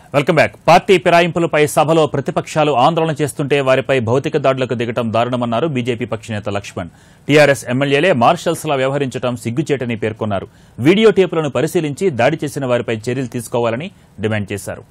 welcome back party ఫిరాయింపులపై సభలో ప్రతిపక్షాలు ఆందోళన చేస్తుంటే వారిపై భౌతిక దాడులకు దిగటం దారుణమన్నారు బీజేపీ పక్షనేత లక్ష్మణ్ టీఆర్ఎస్ ఎమ్మెల్యేలే మార్షల్స్లా వ్యవహరించడం సిగ్గుచేటని పేర్కొన్నారు వీడియో టేపులను పరిశీలించి దాడి చేసిన వారిపై చర్యలు తీసుకోవాలని డిమాండ్ చేశారు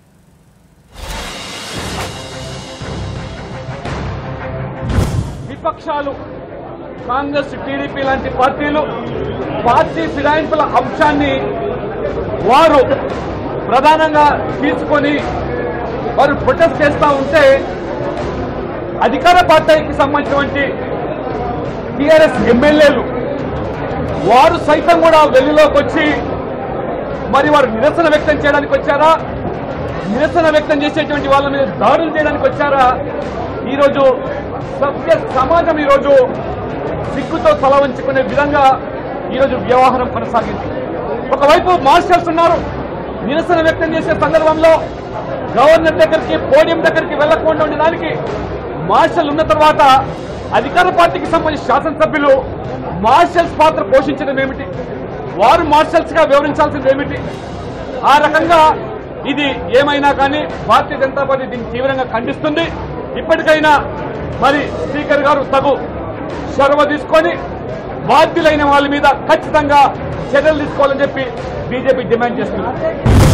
విపక్షాలు కాంగ్రెస్ టీడీపీ లాంటి పార్టీలు పార్టీ ఫిరాయింపుల అంశాన్ని వారు ప్రధానంగా తీసుకొని వారు ప్రొటెస్ట్ చేస్తూ ఉంటే అధికార పార్టీకి సంబంధించినటువంటి టీఆర్ఎస్ ఎమ్మెల్యేలు వారు సైతం కూడా వెల్లులోకి వచ్చి మరి వారు నిరసన వ్యక్తం చేయడానికి వచ్చారా నిరసన వ్యక్తం చేసేటువంటి వాళ్ళ మీద దాడులు చేయడానికి వచ్చారా ఈరోజు సభ్య సమాజం ఈరోజు సిగ్గుతో తల వంచుకునే విధంగా ఈరోజు వ్యవహారం కొనసాగింది ఒకవైపు మార్షల్స్ ఉన్నారు నిరసన వ్యక్తం చేసే సందర్భంలో గవర్నర్ దగ్గరికి పోడియం దగ్గరికి వెళ్లకుండా ఉండడానికి మార్షల్ ఉన్న తర్వాత అధికార పార్టీకి సంబంధించిన శాసనసభ్యులు మార్షల్స్ పాత్ర పోషించడం ఏమిటి వారు మార్షల్స్ గా వివరించాల్సింది ఏమిటి ఆ రకంగా ఇది ఏమైనా కానీ భారతీయ జనతా పార్టీ దీన్ని తీవ్రంగా ఖండిస్తుంది ఇప్పటికైనా మరి స్పీకర్ గారు తగు చొరవ తీసుకొని బాధ్యులైన వాళ్ళ మీద ఖచ్చితంగా చర్యలు తీసుకోవాలని చెప్పి బీజేపీ డిమాండ్ చేస్తుంది